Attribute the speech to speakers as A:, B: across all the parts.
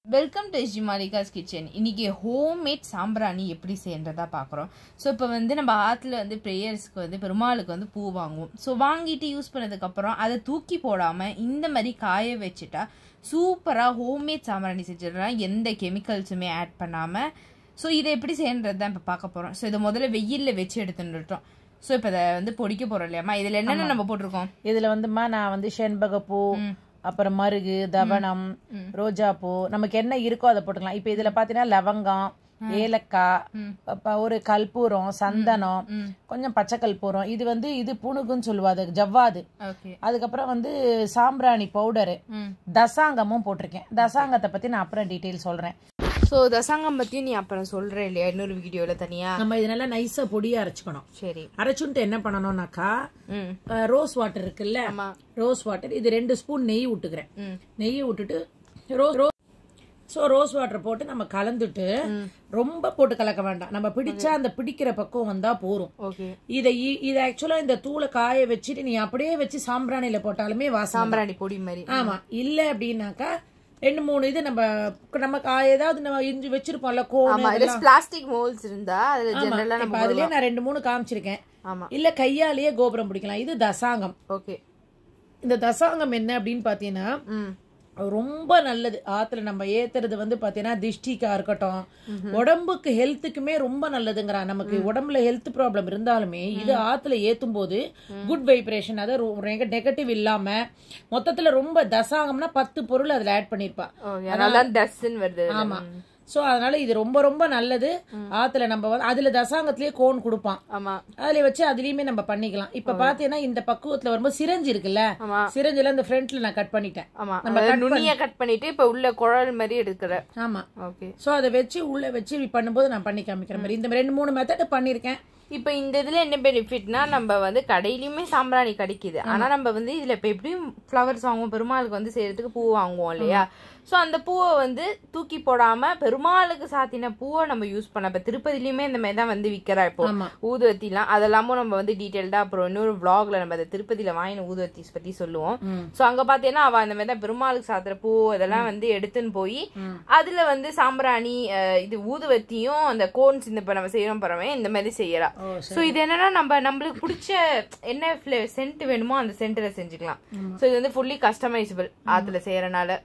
A: Welcome to S G Malika's kitchen இன்னைக்கு homemade சாம்பிராணி எப்படி செய்யறதா பார்க்குறோம் ஸோ இப்போ வந்து நம்ம ஆற்றுல வந்து ப்ரேயர்ஸ்க்கு வந்து பெருமாளுக்கு வந்து பூ வாங்குவோம் ஸோ வாங்கிட்டு யூஸ் பண்ணதுக்கப்புறம் அதை தூக்கி போடாமல் இந்த மாதிரி காய வச்சுட்டா சூப்பராக ஹோம்மேட் சாம்பிராணி செஞ்சிடலாம் எந்த கெமிக்கல்ஸுமே ஆட் பண்ணாமல் ஸோ இதை எப்படி செய்யறது தான் இப்போ பார்க்க போகிறோம் ஸோ இதை முதல்ல வெயிலில் வச்சு எடுத்துட்டுட்டோம் ஸோ இப்போ இதை வந்து பொடிக்க போகிறோம் இல்லையாம்மா இதில் என்னென்ன நம்ம போட்டிருக்கோம்
B: இதுல வந்துமா நான் வந்து செண்பகப்பூ அப்புறம் மருகு தவனம் ரோஜா பூ நமக்கு என்ன இருக்கோ அதை போட்டுக்கலாம் இப்ப இதுல பாத்தீங்கன்னா லவங்கம் ஏலக்காய் அப்ப ஒரு கற்பூரம் சந்தனம் கொஞ்சம் பச்சை கற்பூரம் இது வந்து இது புணுகுன்னு சொல்லுவாது ஜவ்வாது
A: ஓகே
B: அதுக்கப்புறம் வந்து சாம்பிராணி பவுடரு தசாங்கமும் போட்டிருக்கேன் தசாங்கத்தை பத்தி நான் அப்புறம் டீட்டெயில் சொல்றேன்
A: ஸோ தசாங்கம் பற்றியும் நீ அப்புறம் சொல்கிற இல்லையா இன்னொரு வீடியோவில் தனியாக
B: நம்ம இதனால நைஸா பொடியா அரைச்சுக்கணும்
A: சரி
B: அரைச்சுட்டு என்ன பண்ணணும்னாக்கா
A: ம்
B: அஹ், ரோஸ் வாட்டர் இருக்குல்ல
A: ஆமா.
B: ரோஸ் வாட்டர் இது ரெண்டு ஸ்பூன் நெய் விட்டுக்கிறேன்
A: ம்
B: நெய்யை விட்டுட்டு ரோஸ் ரோ ஸோ ரோஸ் வாட்டர் போட்டு நம்ம கலந்துட்டு ரொம்ப போட்டு கலக்க வேண்டாம் நம்ம பிடிச்சா அந்த பிடிக்கிற பக்கம் வந்தா போரும்
A: ஓகே
B: இதை இ- இதை ஆக்சுவலா இந்த தூளை காய வச்சுட்டு நீ அப்படியே வச்சு சாம்பிராணியில போட்டாலுமே வாசம்
A: சாம்பிராணி பொடி மாதிரி
B: ஆமா இல்ல அப்படின்னாக்கா ரெண்டு மூணு இது நம்ம நம்ம கா- ஏதாவது நம்ம இஞ்சி வச்சிருப்போம்ல கோன்
A: ஆமா இதுல பிளாஸ்டிக் மோல்ஸ் இருந்தா அதுல ஜெனரலா
B: இப்ப
A: நம்ம
B: அதுலயே நான் ரெண்டு மூணு காமிச்சிருக்கேன்
A: ஆமா
B: இல்ல கையாலேயே கோபுரம் பிடிக்கலாம் இது தசாங்கம்
A: ஓகே
B: இந்த தசாங்கம் என்ன அப்படின்னு பாத்தீங்கன்னா
A: ம்
B: ரொம்ப நல்லது ஆத்துல நம்ம ஏத்துறது வந்து பாத்தீங்கன்னா திஷ்டிக்கா இருக்கட்டும் உடம்புக்கு ஹெல்த்துக்குமே ரொம்ப நல்லதுங்கிறா நமக்கு உடம்புல ஹெல்த் ப்ராப்ளம் இருந்தாலுமே இது ஆத்துல ஏத்தும் போது குட் வைப்ரேஷன் அதாவது நெகட்டிவ் இல்லாம மொத்தத்துல ரொம்ப தசாங்கம்னா பத்து பொருள் அதுல ஆட் பண்ணிருப்பா
A: ஓ அதனால டஸ்ட்னு வருது இதுல.
B: ஆமா சோ அதனால இது ரொம்ப ரொம்ப நல்லது ஆத்துல நம்ம வந்து அதுல தசாங்கத்திலேயே கோன் கொடுப்பான்
A: ஆமா
B: அதுல வச்சு அதுலயுமே நம்ம பண்ணிக்கலாம் இப்ப பாத்தீங்கன்னா இந்த பக்குவத்துல வரும்போது சிரஞ்சு இருக்குல்ல
A: ஆமா
B: சிரஞ்சுல இந்த ஃப்ரண்ட்ல நான் கட் பண்ணிட்டேன்
A: ஆமா அதாவது நுனிய கட் பண்ணிட்டு இப்ப உள்ள குழல் மாதிரி எடுக்கிற
B: ஆமா
A: ஓகே
B: சோ அதை வச்சு உள்ள வச்சு இப்படி பண்ணும்போது நான் பண்ணி காமிக்கிற மாதிரி இந்த ரெண்டு மூணு மெத்தட் பண்ணிருக்கேன்
A: இப்ப இந்த இதுல என்ன பெனிஃபிட்னா நம்ம வந்து கடையிலயுமே சாம்பிராணி கிடைக்குது ஆனா நம்ம வந்து இதுல இப்ப எப்படியும் ஃப்ளவர்ஸ் வாங்குவோம் பெருமாளுக்கு வந்து செய்யறதுக்கு பூ வாங்குவோம் இல்லையா சோ அந்த பூவை வந்து தூக்கி போடாம பெருமாளுக்கு சாத்தின பூவை நம்ம யூஸ் பண்ண இப்ப திருப்பதிலயுமே இந்த மாதிரி தான் வந்து விக்கிறா இப்போ
B: ஆமா.
A: ஊதுவத்திலாம் அதெல்லாமும் நம்ம வந்து டீட்டெயில்டா அப்புறம் இன்னொரு vlogல நம்ம அதை திருப்பதியில வாங்கின ஊதுவத்தி பத்தி சொல்லுவோம்
B: ம்.
A: சோ அங்க பாத்தீங்கன்னா அவ அந்த மாதிரி தான் பெருமாளுக்கு சாத்துற பூ அதெல்லாம் வந்து எடுத்துன்னு போய் அதுல வந்து சாம்பிராணி அஹ், இது ஊதுவத்தியும் அந்த கோன்ஸ் இந்த இப்ப நம்ம செய்யறோம் பரவே இந்த மாதிரி செய்யறா
B: ஓ
A: சோ இது என்னன்னா நம்ம நம்மளுக்கு பிடிச்ச என்ன சென்ட் வேணுமோ அந்த சென்ட்ல செஞ்சுக்கலாம் சோ இது வந்து ஃபுல்லி கஸ்டமைசபிள் ஆத்துல செய்யறனால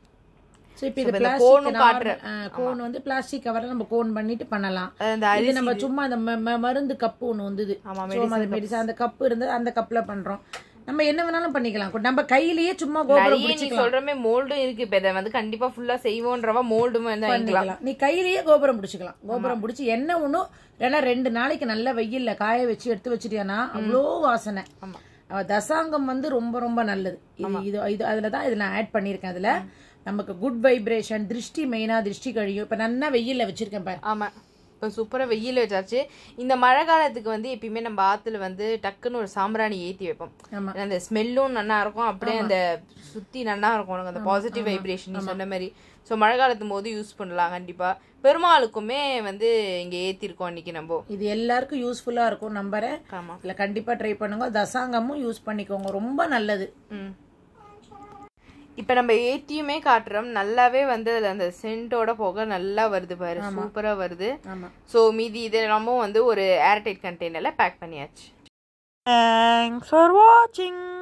B: சோ இப்போ இது
A: இந்த
B: பிளாஸ்டிக்
A: கோனும் காட்டுற.
B: கோன் வந்து பிளாஸ்டிக் கவர்ல நம்ம கோன் பண்ணிட்டு பண்ணலாம்
A: அந்த
B: இது நம்ம சும்மா அந்த ம- ம- மருந்து கப்பு ஒண்ணு வந்தது
A: ஆமா,
B: மெடிசன் அந்த கப்பு இருந்தது அந்த கப்ல பண்றோம் நம்ம என்ன வேணாலும் பண்ணிக்கலாம் நம்ம கையிலேயே சும்மா கோபுரம்
A: நிறைய நீ
B: பிடிச்சிக்கலாம்
A: சொல்றமே மோல்டும் இருக்கு இப்ப இதை வந்து கண்டிப்பா ஃபுல்லா செய்வோன்றவா மோல்டும் வந்து வாங்கிக்கலாம்
B: பண்ணிக்கலாம் நீ கையிலேயே கோபுரம் பிடிச்சிக்கலாம் கோபுரம் பிடிச்சி என்ன ஒண்ணும் இல்லைன்னா ரெண்டு நாளைக்கு நல்ல வெயில்ல காய வச்சு எடுத்து வச்சிட்டியானா அவ்வளோ வாசனை
A: ஆமா.
B: அவ தசாங்கம் வந்து ரொம்ப ரொம்ப நல்லது இது இது இது அதுல தான் இது நான் ஆட் பண்ணியிருக்கேன் அதுல நமக்கு குட் வைப்ரேஷன் திருஷ்டி மெயினா திருஷ்டி கழியும் இப்ப நல்லா வெயில்ல வச்சிருக்கேன் பாரு
A: ஆமா இப்போ சூப்பரா வெயில் வச்சாச்சு இந்த மழை காலத்துக்கு வந்து எப்பயுமே நம்ம ஆத்துல வந்து டக்குன்னு ஒரு சாம்பிராணி ஏத்தி வைப்போம்
B: ஆமா.
A: அந்த ஸ்மெல்லும் நல்லா இருக்கும் அப்படியே அந்த சுத்தி நல்லா இருக்கும் உனக்கு அந்த பாசிட்டிவ் வைப்ரேஷன் நீ சொன்ன மாதிரி ஸோ மழை காலத்தும் போது யூஸ் பண்ணலாம் கண்டிப்பா பெருமாளுக்குமே வந்து இங்க ஏத்திருக்கோம் அன்னைக்கு நம்ம
B: இது எல்லாருக்கும் யூஸ்ஃபுல்லா இருக்கும் நம்புறேன்
A: ஆமா
B: இல்ல கண்டிப்பா ட்ரை பண்ணுங்க தசாங்கமும் யூஸ் பண்ணிக்கோங்க ரொம்ப நல்லது
A: ம் இப்ப நம்ம ஏத்தியுமே காட்டுறோம் நல்லாவே வந்து அதுல அந்த சென்ட்டோட போக நல்லா வருது பாரு சூப்பரா வருது
B: ஆமா
A: சோ மீதி இதெல்லாமும் வந்து ஒரு ஏர்டைட் கண்டெய்னர்ல பேக் பண்ணியாச்சு
B: தேங்க்ஸ் ஃபார் வாட்சிங்